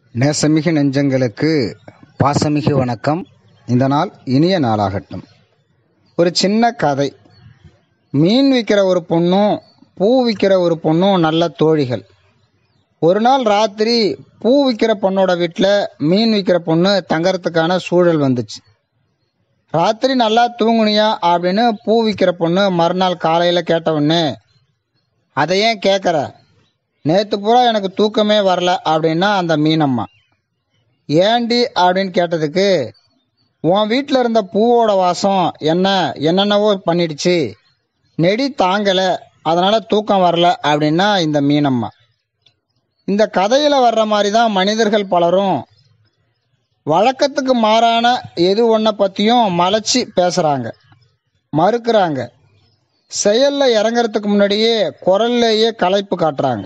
நேசமிகு நெஞ்சங்களுக்கு பாசமிகு வணக்கம் இந்த நாள் இனிய நாளாகட்டும் ஒரு சின்ன கதை மீன் விற்கிற ஒரு பொண்ணும் பூ விற்கிற ஒரு பொண்ணும் நல்ல தோழிகள் ஒரு நாள் ராத்திரி பூ விற்கிற பொண்ணோட வீட்டில் மீன் விற்கிற பொண்ணு தங்கறதுக்கான சூழல் வந்துச்சு ராத்திரி நல்லா தூங்குனியா அப்படின்னு பூ விற்கிற பொண்ணு மறுநாள் காலையில் கேட்ட உடனே அதை ஏன் கேட்குற நேற்று பூரா எனக்கு தூக்கமே வரல அப்படின்னா அந்த மீனம்மா ஏண்டி அப்படின்னு கேட்டதுக்கு உன் வீட்டில் இருந்த பூவோட வாசம் என்ன என்னென்னவோ பண்ணிடுச்சு நெடி தாங்கலை அதனால் தூக்கம் வரல அப்படின்னா இந்த மீனம்மா இந்த கதையில் வர்ற மாதிரி தான் மனிதர்கள் பலரும் வழக்கத்துக்கு மாறான எது ஒன்றை பற்றியும் மலைச்சி பேசுகிறாங்க மறுக்கிறாங்க செயலில் இறங்குறதுக்கு முன்னாடியே குரல்லையே களைப்பு காட்டுறாங்க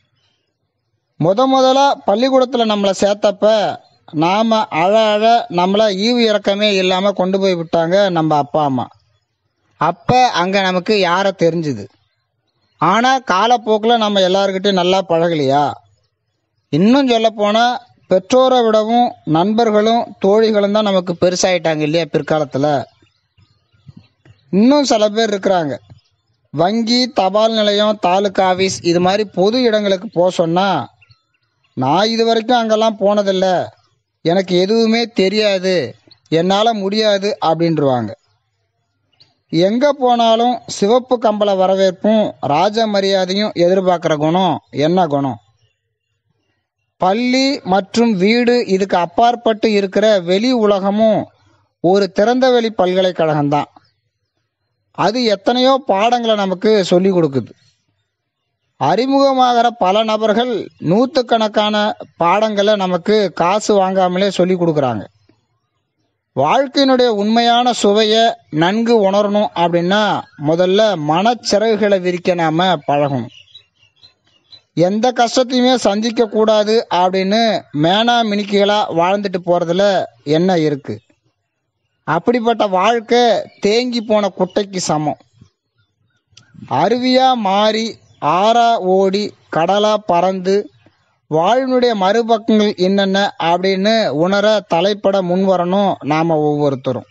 முத முதல்ல பள்ளிக்கூடத்தில் நம்மளை சேர்த்தப்ப நாம் அழ அழ நம்மளை ஈவு இறக்கமே இல்லாமல் கொண்டு போய் விட்டாங்க நம்ம அப்பா அம்மா அப்போ அங்கே நமக்கு யாரை தெரிஞ்சுது ஆனால் காலப்போக்கில் நம்ம எல்லாருக்கிட்டையும் நல்லா பழகலையா இன்னும் சொல்லப்போனால் பெற்றோரை விடவும் நண்பர்களும் தோழிகளும் தான் நமக்கு பெருசாயிட்டாங்க இல்லையா பிற்காலத்தில் இன்னும் சில பேர் இருக்கிறாங்க வங்கி தபால் நிலையம் தாலுக்கா ஆஃபீஸ் இது மாதிரி பொது இடங்களுக்கு போக சொன்னால் நான் இது வரைக்கும் அங்கெல்லாம் போனதில்ல எனக்கு எதுவுமே தெரியாது என்னால் முடியாது அப்படின்ருவாங்க எங்கே போனாலும் சிவப்பு கம்பள வரவேற்பும் ராஜ மரியாதையும் எதிர்பார்க்குற குணம் என்ன குணம் பள்ளி மற்றும் வீடு இதுக்கு அப்பாற்பட்டு இருக்கிற வெளி உலகமும் ஒரு திறந்தவெளி பல்கலைக்கழகம்தான் அது எத்தனையோ பாடங்களை நமக்கு சொல்லி கொடுக்குது அறிமுகமாகிற பல நபர்கள் நூற்றுக்கணக்கான பாடங்களை நமக்கு காசு வாங்காமலே சொல்லி கொடுக்குறாங்க வாழ்க்கையினுடைய உண்மையான சுவையை நன்கு உணரணும் அப்படின்னா முதல்ல மனச்சிறகுகளை விரிக்க நாம பழகணும் எந்த கஷ்டத்தையுமே சந்திக்க கூடாது அப்படின்னு மேனா மினிக்குகளா வாழ்ந்துட்டு போறதுல என்ன இருக்கு அப்படிப்பட்ட வாழ்க்கை தேங்கி போன குட்டைக்கு சமம் அருவியா மாறி ஆறா ஓடி கடலா பறந்து வாழ்வினுடைய மறுபக்கங்கள் என்னென்ன அப்படின்னு உணர தலைப்பட முன் வரணும் நாம ஒவ்வொருத்தரும்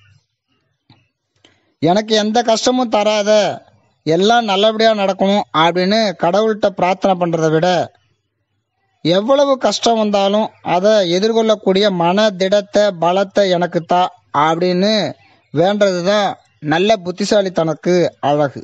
எனக்கு எந்த கஷ்டமும் தராத எல்லாம் நல்லபடியாக நடக்கணும் அப்படின்னு கடவுள்கிட்ட பிரார்த்தனை பண்ணுறதை விட எவ்வளவு கஷ்டம் வந்தாலும் அதை எதிர்கொள்ளக்கூடிய மன திடத்தை பலத்தை எனக்கு தா அப்படின்னு வேண்டது தான் நல்ல புத்திசாலித்தனக்கு அழகு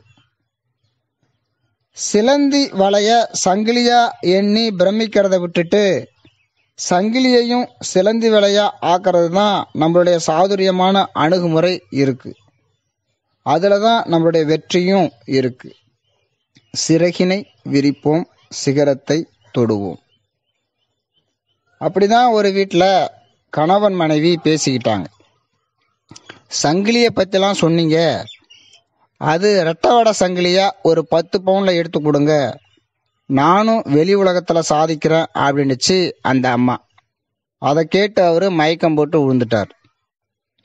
சிலந்தி வளைய சங்கிலியா எண்ணி பிரமிக்கிறத விட்டுட்டு சங்கிலியையும் சிலந்தி வலையா ஆக்கிறது தான் நம்மளுடைய சாதுரியமான அணுகுமுறை இருக்கு அதில் தான் நம்மளுடைய வெற்றியும் இருக்கு சிறகினை விரிப்போம் சிகரத்தை தொடுவோம் அப்படிதான் ஒரு வீட்டில் கணவன் மனைவி பேசிக்கிட்டாங்க சங்கிலியை பற்றிலாம் சொன்னீங்க அது ரெட்டவடை சங்கிலியா ஒரு பத்து பவுனில் எடுத்து கொடுங்க நானும் வெளி உலகத்தில் சாதிக்கிறேன் அப்படின்னுச்சு அந்த அம்மா அதை கேட்டு அவர் மயக்கம் போட்டு விழுந்துட்டார்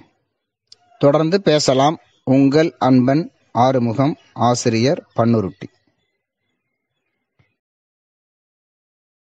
தொடர்ந்து பேசலாம் உங்கள் அன்பன் ஆறுமுகம் ஆசிரியர் பன்னுருட்டி